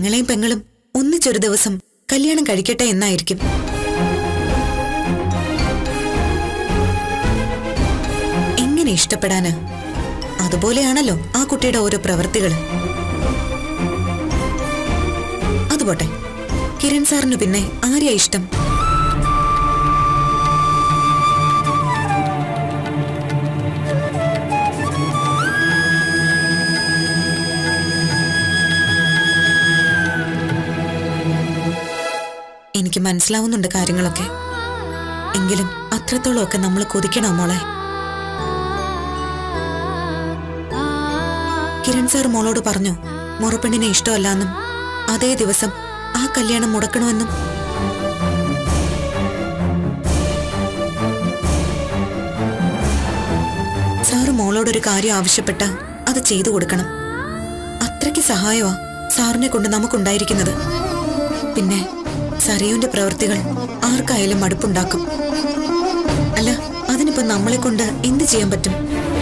ആങ്ങളെയും പെങ്ങളും ഒന്നിച്ചൊരു ദിവസം കല്യാണം കഴിക്കട്ടെ എന്നായിരിക്കും എങ്ങനെ ഇഷ്ടപ്പെടാന് അതുപോലെയാണല്ലോ ആ കുട്ടിയുടെ ഓരോ പ്രവൃത്തികൾ അതുപോട്ടെ കിരൺ സാറിന് പിന്നെ ആരെയാ ഇഷ്ടം എനിക്ക് മനസ്സിലാവുന്നുണ്ട് കാര്യങ്ങളൊക്കെ എങ്കിലും അത്രത്തോളമൊക്കെ നമ്മൾ കൊതിക്കണോ മോളെ കിരൺ സാർ മോളോട് പറഞ്ഞു മുറപ്പെണ്ണിനെ ഇഷ്ടമല്ലാന്നും അതേ ദിവസം ആ കല്യാണം മുടക്കണമെന്നും സാറ് മോളോടൊരു കാര്യം ആവശ്യപ്പെട്ട അത് ചെയ്തു കൊടുക്കണം അത്രയ്ക്ക് സഹായമാ സാറിനെ കൊണ്ട് നമുക്കുണ്ടായിരിക്കുന്നത് പിന്നെ സറിയുവിന്റെ പ്രവൃത്തികൾ ആർക്കായാലും മടുപ്പുണ്ടാക്കും അല്ല അതിനിപ്പോ നമ്മളെ കൊണ്ട് എന്ത് ചെയ്യാൻ പറ്റും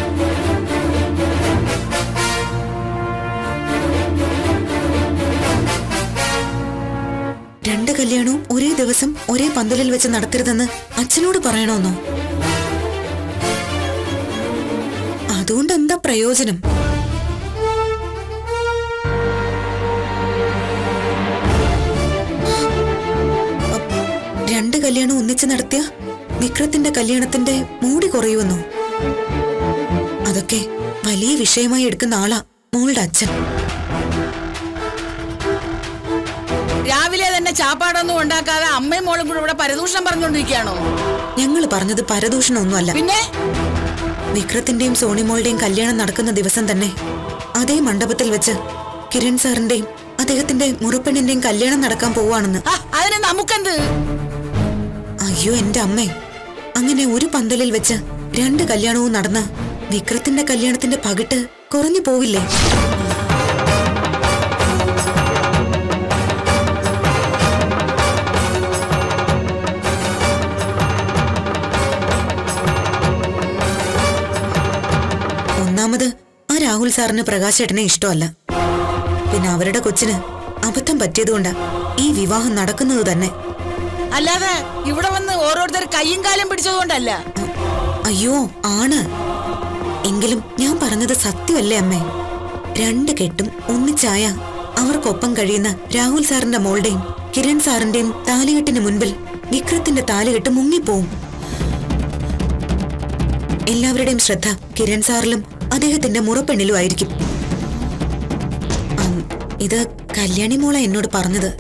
രണ്ട് കല്യാണവും ഒരേ ദിവസം ഒരേ പന്തലിൽ വെച്ച് നടത്തരുതെന്ന് അച്ഛനോട് പറയണമെന്നോ അതുകൊണ്ട് എന്താ പ്രയോജനം അപ്പ് രണ്ട് കല്യാണം ഒന്നിച്ച് നടത്തിയ വിക്രത്തിന്റെ കല്യാണത്തിന്റെ മൂടി കുറയുമെന്നോ അതൊക്കെ വലിയ വിഷയമായി എടുക്കുന്ന ആളാ മോളുടെ അച്ഛൻ രാവിലെ തന്നെ ചാപ്പാടൊന്നും ഉണ്ടാക്കാതെ അമ്മയും മോളും കൂടെ ഇവിടെ പരദൂഷണം പറഞ്ഞുകൊണ്ടിരിക്കുകയാണോ ഞങ്ങൾ പറഞ്ഞത് പരദൂഷണമൊന്നുമല്ല പിന്നെ വിക്രത്തിന്റെയും സോണിമോളുടെയും കല്യാണം നടക്കുന്ന ദിവസം തന്നെ അതേ മണ്ഡപത്തിൽ വെച്ച് കിരൺ സാറിന്റെയും അദ്ദേഹത്തിന്റെ മുറപ്പെണ്ണിന്റെയും കല്യാണം നടക്കാൻ പോവാണെന്ന് ആ, അതിന് നമുക്കെന്ത് അയ്യോ എന്റെ അമ്മേ അങ്ങനെ ഒരു പന്തലിൽ വെച്ച് രണ്ട് കല്യാണവും നടന്ന് വിക്രത്തിന്റെ കല്യാണത്തിന്റെ പകിട്ട് കുറഞ്ഞു പോവില്ലേ ഒന്നാമത് ആ രാഹുൽ സാറിന് പ്രകാശേട്ടനെ ഇഷ്ടമല്ല പിന്നെ അവരുടെ കൊച്ചിന് അബദ്ധം പറ്റിയതുകൊണ്ടാ ഈ വിവാഹം നടക്കുന്നത് തന്നെ അല്ലാതെ ഇവിടെ വന്ന് ഓരോരുത്തർ കയ്യും കാലും പിടിച്ചതുകൊണ്ടല്ല അയ്യോ ആണ് എങ്കിലും ഞാൻ പറഞ്ഞത് സത്യമല്ലേ അമ്മേ രണ്ട് കെട്ടും ഒന്നിച്ചായ അവർക്കൊപ്പം കഴിയുന്ന രാഹുൽ സാറിന്റെ മോളുടെയും കിരൺ സാറിന്റെയും താലികെട്ടിന് മുൻപിൽ വിക്രത്തിന്റെ താലികെട്ട് മുങ്ങിപ്പോവും എല്ലാവരുടെയും ശ്രദ്ധ കിരൺ സാറിലും അദ്ദേഹത്തിന്റെ മുറപ്പെണ്ണിലും ആയിരിക്കും ഉം, ഇത് കല്യാണി മോള എന്നോട് പറഞ്ഞത്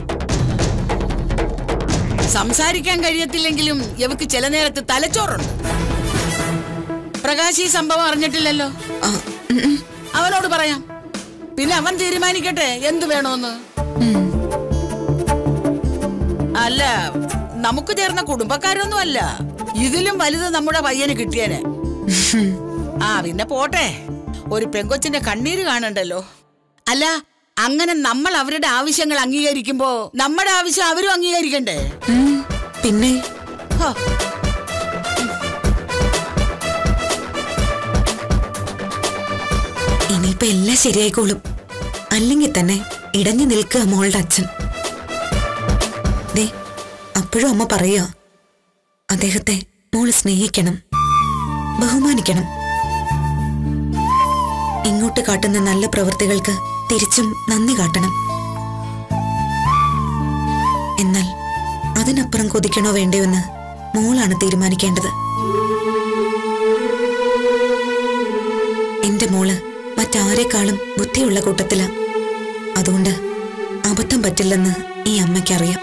സംസാരിക്കാൻ കഴിയത്തില്ലെങ്കിലും ഇവക്ക് ചില നേരത്ത് തലച്ചോറുണ്ട് പ്രകാശ് ഈ സംഭവം അറിഞ്ഞിട്ടില്ലല്ലോ ആ, ഉം, ഉം, അവനോട് പറയാം പിന്നെ അവൻ തീരുമാനിക്കട്ടെ എന്ത് വേണോന്ന് ഉം. അല്ല നമുക്ക് ചേർന്ന കുടുംബക്കാരൊന്നും അല്ല ഇതിലും വലുത് നമ്മുടെ പയ്യന് കിട്ടിയേനെ ആ പിന്നെ പോട്ടെ ഒരു പെങ്കൊച്ചിന്റെ കണ്ണീര് കാണണ്ടല്ലോ അല്ല അങ്ങനെ നമ്മൾ അവരുടെ ആവശ്യങ്ങൾ അംഗീകരിക്കുമ്പോ നമ്മുടെ ആവശ്യം അവരും അംഗീകരിക്കണ്ടേ ഉം, പിന്നെ ഹോ, ഇനിയിപ്പോ എല്ലാം ശരിയായിക്കോളും അല്ലെങ്കിൽ തന്നെ ഇടഞ്ഞു നിൽക്കുക മോളുടെ അച്ഛൻ ദേ അപ്പോഴും അമ്മ പറയുക അദ്ദേഹത്തെ മോള് സ്നേഹിക്കണം ബഹുമാനിക്കണം ഇങ്ങോട്ട് കാട്ടുന്ന നല്ല പ്രവൃത്തികൾക്ക് തിരിച്ചും നന്ദി കാട്ടണം എന്നാൽ അതിനപ്പുറം കൊതിക്കണോ വേണ്ടയോ എന്ന് മോളാണ് തീരുമാനിക്കേണ്ടത് എന്റെ മോള് മറ്റാരെക്കാളും ബുദ്ധിയുള്ള കൂട്ടത്തില അതുകൊണ്ട് അബദ്ധം പറ്റില്ലെന്ന് ഈ അമ്മയ്ക്കറിയാം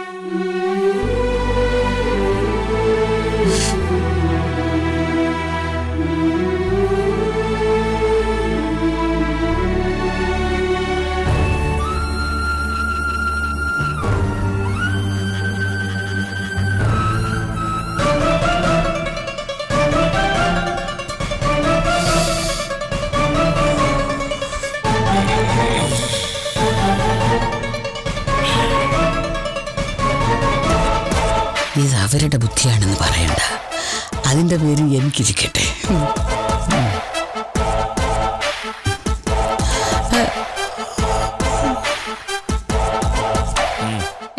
ഇത് അവരുടെ ബുദ്ധിയാണെന്ന് പറയണ്ട അതിന്റെ പേര് എനിക്കിരിക്കട്ടെ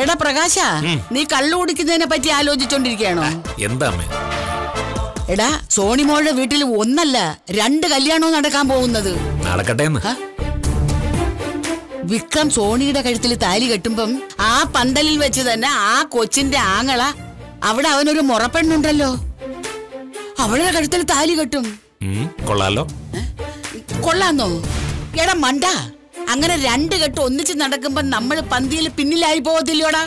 എടാ പ്രകാശ നീ കള്ളു കുടിക്കുന്നതിനെ പറ്റി ആലോചിച്ചോണ്ടിരിക്കുകയാണോ എന്താ അമ്മേ എടാ സോണിമോളുടെ വീട്ടിൽ ഒന്നല്ല രണ്ട് കല്യാണവും നടക്കാൻ പോകുന്നത് നടക്കട്ടെ എന്ന് ഹ? വിക്രം സോണിയുടെ കഴുത്തിൽ താലി കെട്ടുമ്പം ആ പന്തലിൽ വെച്ച് തന്നെ ആ കൊച്ചിന്റെ ആങ്ങള അവിടെ അവനൊരു മുറപ്പെണ്ണുണ്ടല്ലോ അവളുടെ കഴുത്തിൽ താലി കെട്ടും ഉം, കൊള്ളാലോ കൊള്ളാന്നോ എടാ മണ്ട അങ്ങനെ രണ്ട് കെട്ട് ഒന്നിച്ച് നടക്കുമ്പോ നമ്മൾ പന്തിയിൽ പിന്നിലായി പോകത്തില്ലോടാ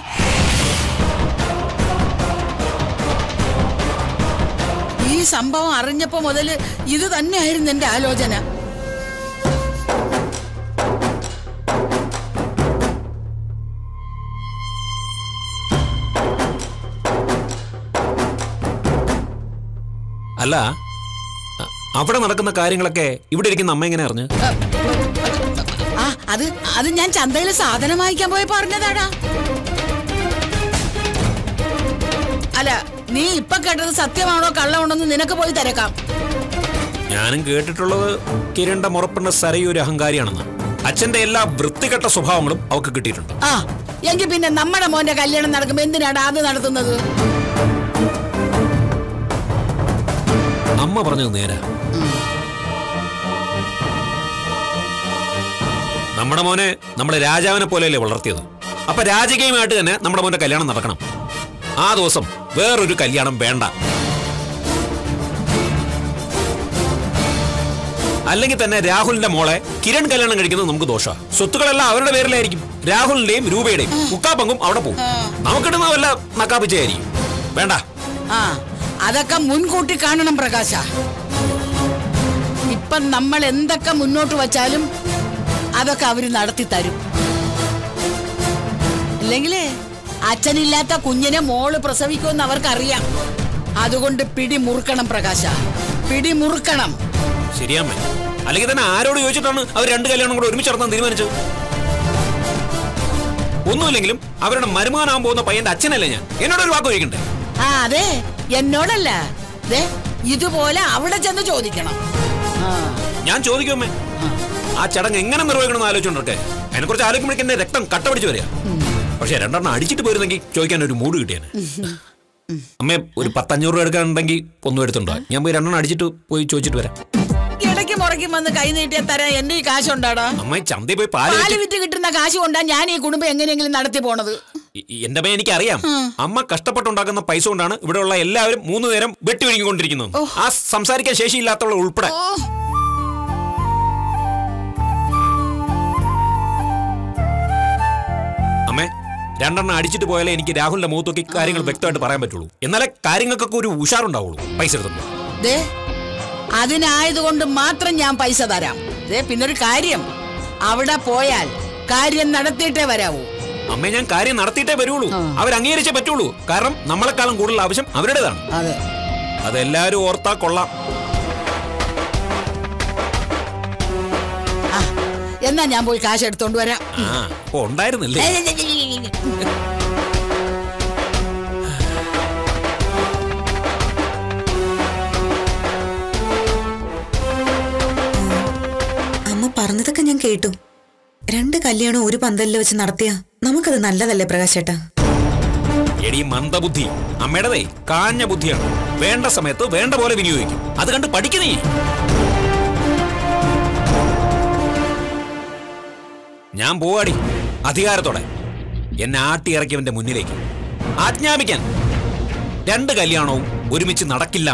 ഈ സംഭവം അറിഞ്ഞപ്പോ മുതല് ഇത് തന്നെയായിരുന്നു എന്റെ ആലോചന അല്ല അ- അവിടെ നടക്കുന്ന കാര്യങ്ങളൊക്കെ ഇവിടെ ഇരിക്കുന്ന അമ്മ എങ്ങനെ അറിഞ്ഞു ആ അത് അത് ഞാൻ ചന്തയിൽ സാധനം വാങ്ങിക്കാൻ പോയി പറഞ്ഞതാടാ അല്ല നീ ഇപ്പൊ കേട്ടത് സത്യമാണോ കള്ളമാണോ എന്ന് നിനക്ക് പോയി തിരക്കാം ഞാനും കേട്ടിട്ടുള്ളത് കിരണ്ട മുറപ്പെണ്ണ സരയു ഒരു അഹങ്കാരിയാണെന്ന് അച്ഛന്റെ എല്ലാ വൃത്തികെട്ട സ്വഭാവങ്ങളും അവക്ക് കിട്ടിയിട്ടുണ്ട് ആ എങ്കിൽ പിന്നെ നമ്മുടെ മോന്റെ കല്യാണം നടക്കുമ്പോ എന്തിനാടാ അത് നടത്തുന്നത് അമ്മ പറഞ്ഞത് നേരാ നമ്മുടെ മോനെ നമ്മുടെ രാജാവിനെ പോലെയല്ലേ വളർത്തിയത് അപ്പൊ രാജകീയമായിട്ട് തന്നെ നമ്മുടെ മോന്റെ കല്യാണം നടക്കണം ആ ദിവസം വേറൊരു കല്യാണം വേണ്ട അല്ലെങ്കിൽ തന്നെ രാഹുലിന്റെ മോളെ കിരൺ കല്യാണം കഴിക്കുന്നത് നമുക്ക് ദോഷമാണ് സ്വത്തുക്കളെല്ലാം അവരുടെ പേരിലായിരിക്കും രാഹുലിന്റെയും രൂപയുടെയും മുക്കാപ്പങ്കും അവിടെ പോകും നമുക്കിടുന്ന വല്ല നക്കാപ്പിച്ചായിരിക്കും വേണ്ട ആ അതൊക്കെ മുൻകൂട്ടി കാണണം പ്രകാശ ഇപ്പൊ നമ്മൾ എന്തൊക്കെ മുന്നോട്ട് വച്ചാലും അതൊക്കെ അവര് നടത്തി തരും ഇല്ലെങ്കിലേ അച്ഛനില്ലാത്ത കുഞ്ഞിനെ മോള് പ്രസവിക്കുമെന്ന് അവർക്കറിയാം അതുകൊണ്ട് പിടി മുറുക്കണം പ്രകാശ പിടി മുറുക്കണം ശരിയാമ്മ അല്ലെങ്കിൽ തന്നെ ആരോട് ചോദിച്ചിട്ടാണ് അവർ രണ്ട് കല്യാണം കൂടെ ഒരുമിച്ച് നടത്താൻ തീരുമാനിച്ചത് ഒന്നുമില്ലെങ്കിലും അവരുടെ മരുമകനാകാൻ പോകുന്ന പയ്യന്റെ അച്ഛനല്ലേ ഞാൻ എന്നോട് ഒരു വാക്ക് ചോദിക്കണ്ടേ ആ അതെ എന്നോടല്ല ദേ ഇതുപോലെ അവിടെ ചെന്ന് ചോദിക്കണം ആ ഞാൻ ചോദിക്കുമേ ആ ചടങ്ങ് എങ്ങനെ നിർവഹിക്കണമെന്ന് ആലോചിച്ചോണ്ടിരിക്കെ അതിനെ കുറിച്ച് ആലോചിക്കുമ്പോഴേക്കും എന്റെ രക്തം കട്ട പിടിച്ച് വരിക പക്ഷെ രണ്ടെണ്ണം അടിച്ചിട്ട് പോയിരുന്നെങ്കിൽ ചോദിക്കാൻ ഒരു മൂഡ് കിട്ടിയാണ് അമ്മേ ഒരു പത്തഞ്ഞൂറ് രൂപ എടുക്കാനുണ്ടെങ്കിൽ ഒന്നും എടുത്തുണ്ടോ ഞാൻ പോയി രണ്ടെണ്ണം അടിച്ചിട്ട് പോയി ചോദിച്ചിട്ട് വരാം ഇടയ്ക്ക് മുറയ്ക്കും വന്ന് കൈ നീട്ടിയാൽ തരാൻ എന്റെ ഈ കാശുണ്ടാടാ അമ്മ ചന്തയിൽ പോയി പാല് പാല് വിറ്റ് വിറ്റ് കിട്ടുന്ന കാശ് കൊണ്ടാ ഞാൻ ഈ കുടുംബം എങ്ങനെയെങ്കിലും നടത്തി പോണത് ഈ- ഈ എന്റെ അമ്മ എനിക്കറിയാം അമ്മ കഷ്ടപ്പെട്ടുണ്ടാക്കുന്ന പൈസ കൊണ്ടാണ് ഇവിടെയുള്ള എല്ലാവരും മൂന്ന് നേരം വെട്ടി ഒരുങ്ങിക്കൊണ്ടിരിക്കുന്നത് ആ സംസാരിക്കാൻ ശേഷിയില്ലാത്തവൾ ഉൾപ്പെടെ ഓ അമ്മേ രണ്ടെണ്ണം അടിച്ചിട്ട് പോയാലേ എനിക്ക് രാഹുലിന്റെ മുഖത്തൊക്കെ കാര്യങ്ങൾ വ്യക്തമായിട്ട് പറയാൻ പറ്റുള്ളൂ എന്നാലേ കാര്യങ്ങൾക്കൊക്കെ ഒരു ഉഷാറുണ്ടാവുള്ളൂ പൈസ എടുത്തുമ്പോ ദേ അതിനായതുകൊണ്ട് മാത്രം ഞാൻ പൈസ തരാം ദേ പിന്നൊരു കാര്യം അവിടെ പോയാൽ കാര്യം നടത്തിയിട്ടേ വരാവൂ അമ്മേ ഞാൻ കാര്യം നടത്തിയിട്ടേ വരുള്ളൂ അവർ അംഗീകരിച്ചേ പറ്റുള്ളൂ കാരണം നമ്മളെക്കാളും കൂടുതൽ ആവശ്യം അവരുടേതാണ് അതെ അതെല്ലാരും ഓർത്താ കൊള്ളാം ആ എന്നാ ഞാൻ പോയി കാശ് എടുത്തോണ്ട് വരാം ആ അപ്പൊ ഉണ്ടായിരുന്നില്ലേ അമ്മ പറഞ്ഞതൊക്കെ ഞാൻ കേട്ടു രണ്ട് കല്യാണം ഒരു പന്തലിൽ വെച്ച് നടത്തിയ നമുക്കത് നല്ലതല്ലേ പ്രകാശേട്ടാ എടി മന്ദബുദ്ധി അമ്മയുടേതേ കാഞ്ഞ ബുദ്ധിയാണ് വേണ്ട സമയത്ത് വേണ്ട പോലെ വിനിയോഗിക്കും അത് കണ്ട് പഠിക്കുന്നേ ഞാൻ പോവാടി അധികാരത്തോടെ എന്നെ ആട്ടിയിറക്കിയവന്റെ മുന്നിലേക്ക് ആജ്ഞാപിക്കാൻ രണ്ട് കല്യാണവും ഒരുമിച്ച് നടക്കില്ല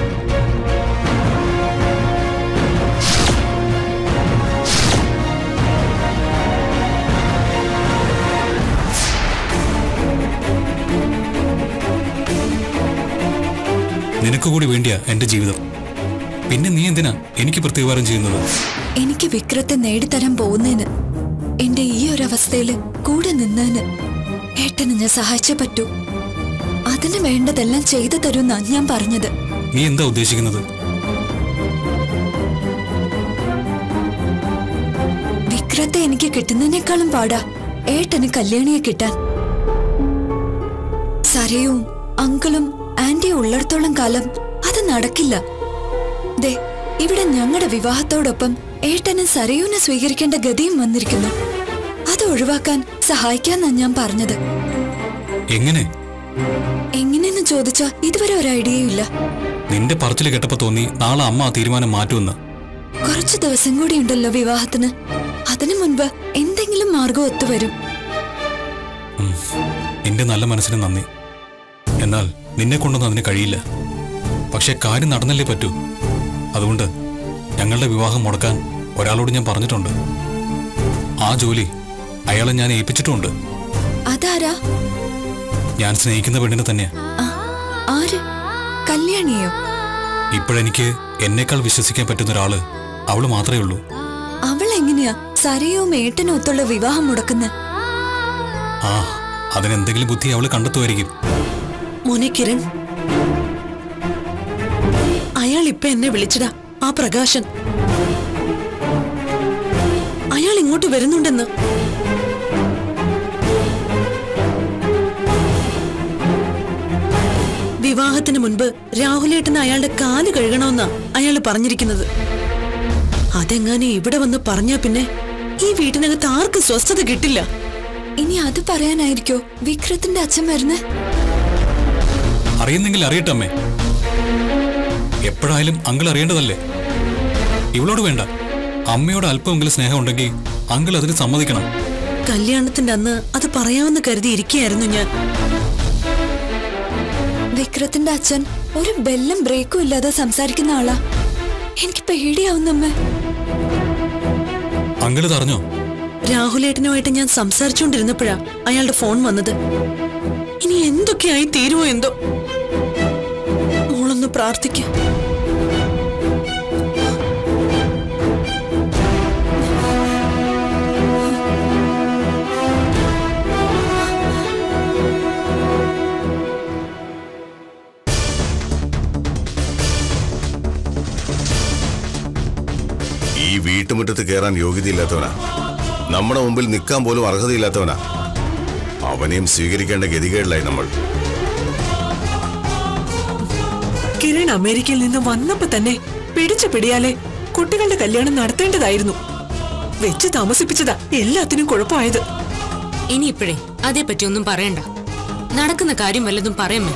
നിനക്ക് കൂടി വേണ്ടിയാ എന്റെ ജീവിതം പിന്നെ നീ എന്തിനാ എനിക്ക് പ്രത്യുപകാരം ചെയ്യുന്നത് എനിക്ക് വിക്രത്തെ നേടിത്തരാൻ പോകുന്നതിന് എന്റെ ഈ ഒരു അവസ്ഥയില് കൂടെ നിന്നതിന് ഏട്ടന് ഞാൻ സഹായിച്ചേ പറ്റൂ അതിന് വേണ്ടതെല്ലാം ചെയ്തു തരൂന്നാ ഞാൻ പറഞ്ഞത് നീ എന്താ ഉദ്ദേശിക്കുന്നത് വിക്രത്തെ എനിക്ക് കിട്ടുന്നതിനേക്കാളും പാടാ ഏട്ടന് കല്യാണിയെ കിട്ടാൻ സരയും അങ്കിളും ആന്റിയും ഉള്ളിടത്തോളം കാലം അത് നടക്കില്ല ദേ ഇവിടെ ഞങ്ങളുടെ വിവാഹത്തോടൊപ്പം ഏട്ടന് സരയുനെ സ്വീകരിക്കേണ്ട ഗതിയും വന്നിരിക്കുന്നു അത് ഒഴിവാക്കാൻ സഹായിക്കാന്നാ ഞാൻ പറഞ്ഞത് എങ്ങനെ എങ്ങനെയെന്ന് ചോദിച്ചാ ഇതുവരെ ഒരു ഐഡിയയും ഇല്ല നിന്റെ പറച്ചിൽ കേട്ടപ്പോ തോന്നി നാളെ അമ്മ ആ തീരുമാനം മാറ്റുമെന്ന് കുറച്ചു ദിവസം കൂടി ഉണ്ടല്ലോ വിവാഹത്തിന് അതിനു മുൻപ് എന്തെങ്കിലും മാർഗം ഒത്തുവരും ഉം. നിന്റെ നല്ല മനസ്സിന് നന്ദി എന്നാൽ നിന്നെ കൊണ്ടൊന്നും അതിന് കഴിയില്ല പക്ഷെ കാര്യം നടന്നല്ലേ പറ്റൂ അതുകൊണ്ട് ഞങ്ങളുടെ വിവാഹം മുടക്കാൻ ഒരാളോട് ഞാൻ പറഞ്ഞിട്ടുണ്ട് ആ ജോലി അയാളെ ഞാൻ ഏൽപ്പിച്ചിട്ടുമുണ്ട് അതാരാ ഞാൻ സ്നേഹിക്കുന്ന പെണ്ണിനെ തന്നെയാ ആ, ആര് കല്യാണിയോ ഇപ്പോഴെനിക്ക് എന്നേക്കാൾ വിശ്വസിക്കാൻ പറ്റുന്ന ഒരാള് അവള് മാത്രമേ ഉള്ളൂ അവൾ എങ്ങനെയാ സരയും ഏട്ടനും ഒത്തുള്ള വിവാഹം മുടക്കുന്ന ആ അതിനെന്തെങ്കിലും ബുദ്ധി അവള് കണ്ടെത്തുമായിരിക്കും മോനെ കിരൺ അയാൾ ഇപ്പൊ എന്നെ വിളിച്ചടാ ആ പ്രകാശൻ അയാൾ ഇങ്ങോട്ട് വരുന്നുണ്ടെന്ന് വിവാഹത്തിന് മുൻപ് രാഹുലേട്ടന് അയാളുടെ കാല് കഴുകണമെന്നാ അയാൾ പറഞ്ഞിരിക്കുന്നത് അതെങ്ങാനും ഇവിടെ വന്ന് പറഞ്ഞാ പിന്നെ ഈ വീട്ടിനകത്ത് ആർക്കും സ്വസ്ഥത കിട്ടില്ല ഇനി അത് പറയാനായിരിക്കോ വിക്രത്തിന്റെ അച്ഛൻ വരുന്നേ അറിയുന്നെങ്കിൽ അറിയട്ടെ അമ്മേ എപ്പോഴായാലും അങ്കിൾ അറിയേണ്ടതല്ലേ ഇവളോട് വേണ്ട അമ്മയോട് അല്പമെങ്കിലും സ്നേഹം ഉണ്ടെങ്കിൽ അങ്കിൾ അതിന് സമ്മതിക്കണം കല്യാണത്തിന്റെ അന്ന് അത് പറയാമെന്ന് കരുതി ഇരിക്കുകയായിരുന്നു ഞാൻ വിക്രത്തിന്റെ അച്ഛൻ ഒരു ബെല്ലും ബ്രേക്കും ഇല്ലാതെ സംസാരിക്കുന്ന ആളാ എനിക്ക് പേടിയാവുന്നമ്മേ അങ്കിൾ തറഞ്ഞോ രാഹുലേട്ടനുമായിട്ട് ഞാൻ സംസാരിച്ചുകൊണ്ടിരുന്നപ്പോഴാ അയാളുടെ ഫോൺ വന്നത് ഇനി എന്തൊക്കെയായി തീരുമോ എന്തോ മോളൊന്ന് പ്രാർത്ഥിക്ക ഈ വീട്ടുമുറ്റത്ത് കയറാൻ യോഗ്യതയില്ലാത്തവനാ നമ്മുടെ മുമ്പിൽ നിൽക്കാൻ പോലും അർഹതയില്ലാത്തവനാ അവനെയും സ്വീകരിക്കേണ്ട ഗതികേടിലായി നമ്മൾ കിരൺ അമേരിക്കയിൽ നിന്ന് വന്നപ്പോ തന്നെ പിടിച്ചു പിടിയാലെ കുട്ടികളുടെ കല്യാണം നടത്തേണ്ടതായിരുന്നു വെച്ച് താമസിപ്പിച്ചതാ എല്ലാത്തിനും കുഴപ്പമായത് ഇനിയിപ്പോഴേ അതേപ്പറ്റി ഒന്നും പറയണ്ട നടക്കുന്ന കാര്യം വല്ലതും പറയമ്മേ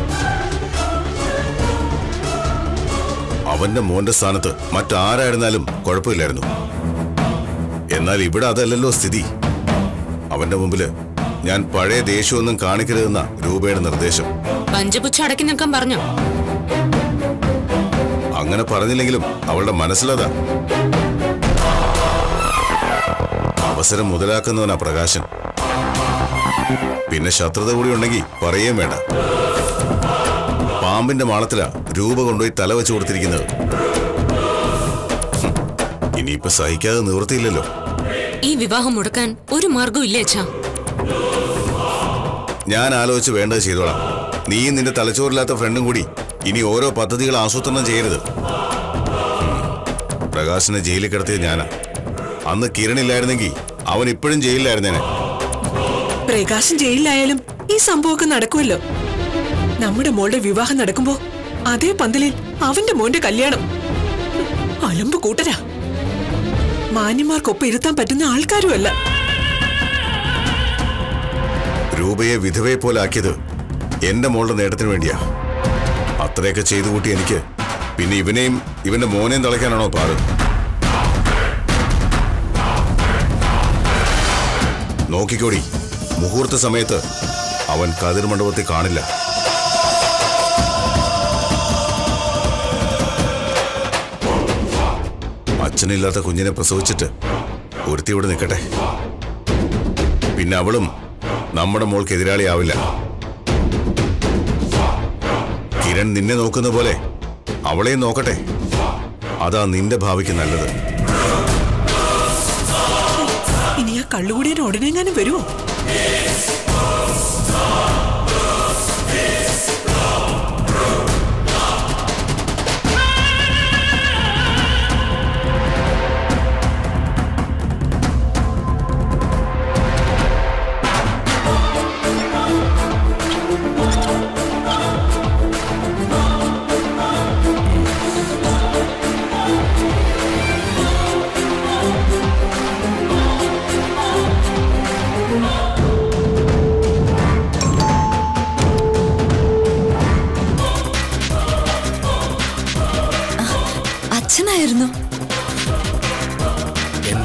അവന്റെ മോന്റെ സ്ഥാനത്ത് മറ്റാരായിരുന്നാലും കുഴപ്പമില്ലായിരുന്നു എന്നാൽ ഇവിടെ അതല്ലല്ലോ സ്ഥിതി അവന്റെ മുമ്പില് ഞാൻ പഴയ ദേഷ്യമൊന്നും കാണിക്കരുതെന്ന രൂപയുടെ നിർദ്ദേശം പഞ്ചപുച്ഛ അടക്കി നിൽക്കാൻ പറഞ്ഞോ അങ്ങനെ പറഞ്ഞില്ലെങ്കിലും അവളുടെ മനസ്സിലതാ അവസരം മുതലാക്കുന്നവനാ പ്രകാശൻ പിന്നെ ശത്രുത കൂടി ഉണ്ടെങ്കിൽ പറയുകയും വേണ്ട പാമ്പിന്റെ മാളത്തിലാ രൂപ കൊണ്ടുപോയി തല വെച്ച് കൊടുത്തിരിക്കുന്നത് ഹും, ഇനിയിപ്പോ സഹിക്കാതെ നിവൃത്തിയില്ലല്ലോ ഈ വിവാഹം മുടക്കാൻ ഒരു മാർഗവും ഇല്ലേ അച്ഛാ ഞാൻ ആലോചിച്ച് വേണ്ടത് ചെയ്തോളാം നീയും നിന്റെ തലച്ചോറില്ലാത്ത ഫ്രണ്ടും കൂടി ഇനി ഓരോ പദ്ധതികൾ ആസൂത്രണം ചെയ്യരുത് ഉം. പ്രകാശിനെ ജയിലിൽ കിടത്തിയത് ഞാനാ അന്ന് കിരണില്ലായിരുന്നെങ്കിൽ അവൻ ഇപ്പോഴും ജയിലിലായിരുന്നേനെ പ്രകാശൻ ജയിലിലായാലും ഈ സംഭവമൊക്കെ നടക്കുമല്ലോ നമ്മുടെ മോളുടെ വിവാഹം നടക്കുമ്പോ അതേ പന്തലിൽ അവന്റെ മോന്റെ കല്യാണം അലമ്പ് കൂട്ടരാ മാന്യന്മാർക്കൊപ്പം ഇരുത്താൻ പറ്റുന്ന ആൾക്കാരുമല്ല രൂപയെ വിധവയെ പോലെ ആക്കിയത് എന്റെ മോളുടെ നേട്ടത്തിന് വേണ്ടിയാ അത്രയൊക്കെ ചെയ്തു കൂട്ടി എനിക്ക് പിന്നെ ഇവനെയും ഇവന്റെ മോനെയും തളയ്ക്കാനാണോ പാട് നോക്കിക്കോടി മുഹൂർത്ത സമയത്ത് അവൻ കതിർ മണ്ഡപത്തിൽ കാണില്ല അച്ഛനില്ലാത്ത കുഞ്ഞിനെ പ്രസവിച്ചിട്ട് ഒരുത്തി ഇവിടെ നിൽക്കട്ടെ പിന്നെ അവളും നമ്മുടെ മോൾക്ക് എതിരാളിയാവില്ല കിരൺ നിന്നെ നോക്കുന്ന പോലെ അവളെയും നോക്കട്ടെ അതാ നിന്റെ ഭാവിക്ക് നല്ലത് ഇനി ആ കള്ളുകൂടിയൻ ഉടനെങ്ങാനും വരുമോ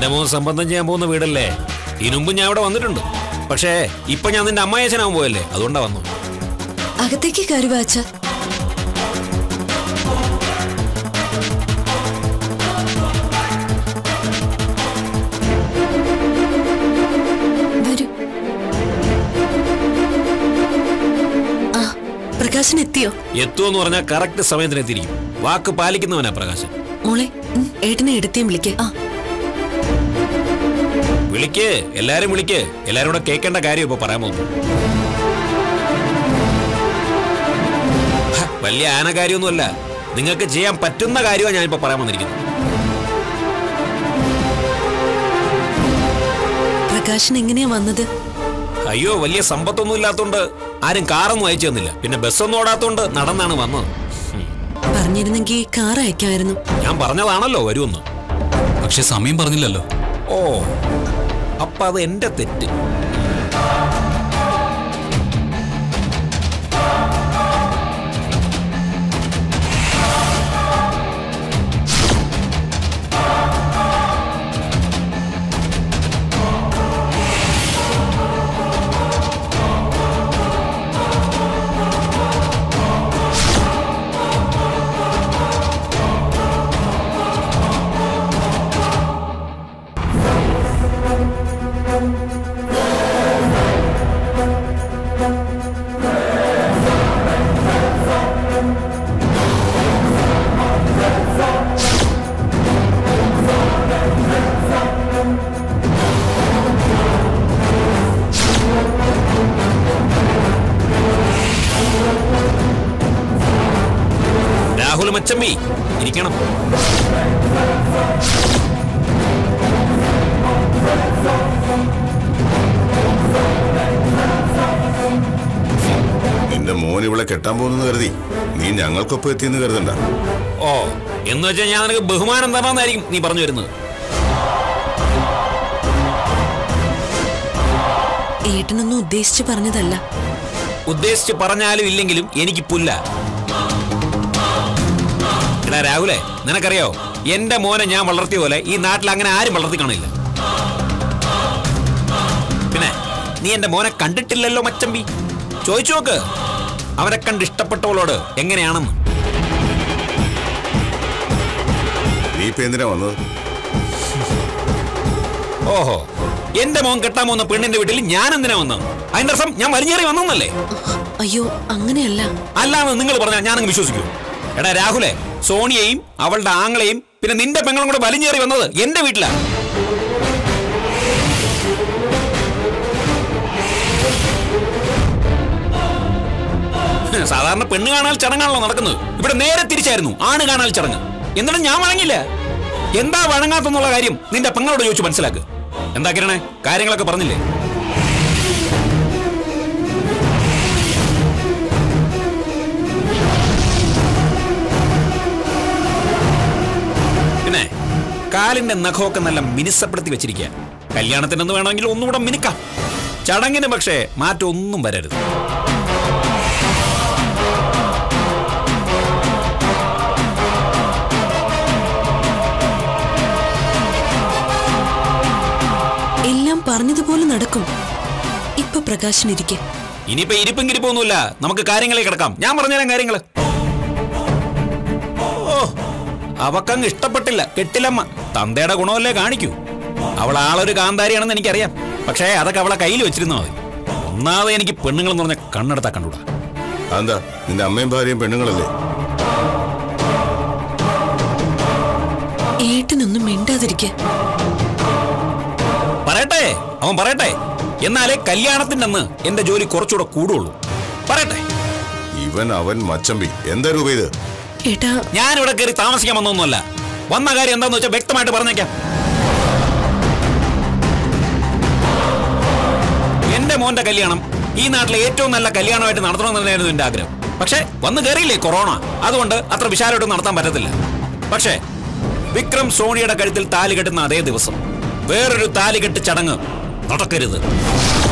എന്റെ മോൻ സംബന്ധം ചെയ്യാൻ പോകുന്ന വീടല്ലേ ഇതിനുമ്പ് ഞാൻ ഇവിടെ വന്നിട്ടുണ്ട് പക്ഷേ ഇപ്പൊ ഞാൻ നിന്റെ അമ്മായച്ചനാവാൻ പോയല്ലേ അതുകൊണ്ടാ വന്നു അകത്തേക്ക് കയറി വാച്ച വരൂ ആ പ്രകാശൻ എത്തിയോ എത്തുമെന്ന് പറഞ്ഞാൽ കറക്റ്റ് സമയത്തിന് എത്തിയിരിക്കും വാക്ക് പാലിക്കുന്നവനാ പ്രകാശൻ മോളെ ഉം, ഏട്ടനെ എടുത്തേം വിളിക്കേ ആ. വിളിക്ക് എല്ലാരും വിളിക്ക് എല്ലാരും കൂടെ കേൾക്കേണ്ട കാര്യം ഇപ്പൊ പറയാൻ പോകുന്നു ഹ, വലിയ ആന കാര്യമൊന്നുമല്ല നിങ്ങൾക്ക് ചെയ്യാൻ പറ്റുന്ന കാര്യമാണ് ഞാനിപ്പോ പറയാൻ വന്നിരിക്കുന്നത് പ്രകാശൻ എങ്ങനെയാ വന്നത് അയ്യോ വലിയ സമ്പത്തൊന്നും ഇല്ലാത്തോണ്ട് ആരും കാറൊന്നും അയച്ചു തന്നില്ല പിന്നെ ബസ്സൊന്നും ഓടാത്തോണ്ട് നടന്നാണ് വന്നത് ഉം. പറഞ്ഞിരുന്നെങ്കിൽ കാർ അയക്കായിരുന്നു ഞാൻ പറഞ്ഞതാണല്ലോ വരുമെന്ന് പക്ഷെ സമയം പറഞ്ഞില്ലല്ലോ ഓ അപ്പൊ അത് എന്റെ തെറ്റ് രാഹുൽ മച്ചമ്മി ഇരിക്കണം നിന്റെ മോൻ ഇവിടെ കെട്ടാൻ പോകുന്നെന്ന് കരുതി നീ ഞങ്ങൾക്കൊപ്പം എത്തിയെന്ന് കരുതണ്ട ഓ എന്ന് വെച്ചാൽ ഞാൻ നിനക്ക് ബഹുമാനം തരണമെന്നായിരിക്കും നീ പറഞ്ഞു വരുന്നത് ഏട്ടനൊന്നും ഉദ്ദേശിച്ച് പറഞ്ഞതല്ല ഉദ്ദേശിച്ച് പറഞ്ഞാലും ഇല്ലെങ്കിലും എനിക്ക് പുല്ല എടാ രാഹുലെ നിനക്കറിയോ എന്റെ മോനെ ഞാൻ വളർത്തിയ പോലെ ഈ നാട്ടിൽ അങ്ങനെ ആരും വളർത്തി കാണില്ല പിന്നെ നീ എന്റെ മോനെ കണ്ടിട്ടില്ലല്ലോ മച്ചമ്പി ചോദിച്ചു നോക്ക് അവനെ കണ്ട് ഇഷ്ടപ്പെട്ടവളോട് എങ്ങനെയാണെന്ന് നീ ഇപ്പൊ എന്തിനാ വന്നത് ഓഹോ എന്റെ മോൻ കെട്ടാൻ പോകുന്ന പെണ്ണിന്റെ വീട്ടിൽ ഞാൻ എന്തിനാ വന്നത് അതിന്റെ അർത്ഥം ഞാൻ വലിഞ്ഞേറി വന്നല്ലേ അയ്യോ അങ്ങനെയല്ല അല്ലാന്ന് നിങ്ങൾ പറഞ്ഞാൽ ഞാനങ്ങ് വിശ്വസിക്കൂ എടാ രാഹുലെ സോണിയയും അവളുടെ ആങ്ങളെയും പിന്നെ നിന്റെ പെങ്ങളും കൂടെ വലിഞ്ഞേറി വന്നത് എന്റെ വീട്ടിലാ സാധാരണ പെണ്ണ് കാണാൻ ചടങ്ങാണല്ലോ നടക്കുന്നത് ഇവിടെ നേരെ തിരിച്ചായിരുന്നു ആണ് കാണാൻ ചടങ്ങ് എന്നിട്ടും ഞാൻ വഴങ്ങില്ല എന്താ വഴങ്ങാത്തെന്നുള്ള കാര്യം നിന്റെ പെങ്ങളോട് ചോദിച്ചു മനസ്സിലാക്ക് എന്താ കിരണേ കാര്യങ്ങളൊക്കെ പറഞ്ഞില്ലേ പിന്നെ കാലിന്റെ നഖമൊക്കെ നല്ല മിനുസപ്പെടുത്തി വെച്ചിരിക്കുക കല്യാണത്തിനെന്ന് വേണമെങ്കിൽ ഒന്നുകൂടെ മിനുക്കാം ചടങ്ങിന് പക്ഷേ മാറ്റം ഒന്നും വരരുത് എല്ലാം പറഞ്ഞതുപോലെ നടക്കും ഇപ്പൊ പ്രകാശൻ ഇരിക്കെ ഇനിയിപ്പോ ഇരിപ്പും കിരിപ്പൊന്നുമില്ല നമുക്ക് കാര്യങ്ങളെ കിടക്കാം ഞാൻ പറഞ്ഞുതരാം കാര്യങ്ങള് ഓ അവക്കങ്ങ് ഇഷ്ടപ്പെട്ടില്ല കെട്ടിലമ്മ തന്തയുടെ ഗുണമല്ലേ കാണിക്കൂ അവൾ ആളൊരു കാന്താരിയാണെന്ന് എനിക്കറിയാം പക്ഷേ അതൊക്കെ അവളെ കയ്യിൽ വെച്ചിരുന്നാ മതി ഒന്നാമത് എനിക്ക് പെണ്ണുങ്ങൾ എന്ന് പറഞ്ഞ കണ്ണെടുത്താ കണ്ടൂടാ അതെന്താ നിന്റെ അമ്മയും ഭാര്യയും പെണ്ണുങ്ങളല്ലേ ഏട്ടനൊന്നും മിണ്ടാതിരിക്കെ പറയട്ടെ അവൻ പറയട്ടെ എന്നാലേ കല്യാണത്തിന്റെ അന്ന് എന്റെ ജോലി കുറച്ചുകൂടെ കൂടുള്ളൂ പറയട്ടെ ഇവൻ അവൻ മച്ചമ്പി എന്താ രൂപ ഇത് ഏട്ടാ ഞാനിവിടെ കയറി താമസിക്കാൻ വന്നൊന്നുമല്ല വന്ന കാര്യം എന്താന്ന് വെച്ചാൽ വ്യക്തമായിട്ട് പറഞ്ഞേക്കാം എന്റെ മോന്റെ കല്യാണം ഈ നാട്ടിലെ ഏറ്റവും നല്ല കല്യാണമായിട്ട് നടത്തണമെന്നായിരുന്നു എന്റെ ആഗ്രഹം പക്ഷേ വന്ന് കയറിയില്ലേ കൊറോണ അതുകൊണ്ട് അത്ര വിശാലമായിട്ട് നടത്താൻ പറ്റത്തില്ല പക്ഷേ വിക്രം സോണിയുടെ കഴുത്തിൽ താലി കെട്ടുന്ന അതേ ദിവസം വേറൊരു താലി കെട്ട് ചടങ്ങ് നടക്കരുത്